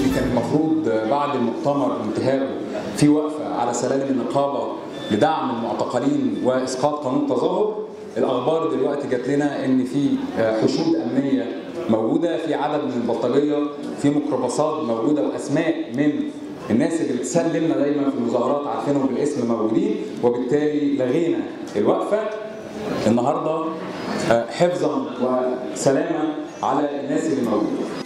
اللي كان المفروض بعد المؤتمر انتهائه في وقفه على سلالم النقابه لدعم المعتقلين واسقاط قانون التظاهر الاخبار دلوقتي جات لنا ان في حشود امنيه موجوده في عدد من البلطجيه في ميكروباصات موجوده واسماء من الناس اللي بتسلمنا دايما في المظاهرات عارفينهم بالاسم موجودين وبالتالي لغينا الوقفه النهارده حفظا وسلامه على الناس اللي موجوده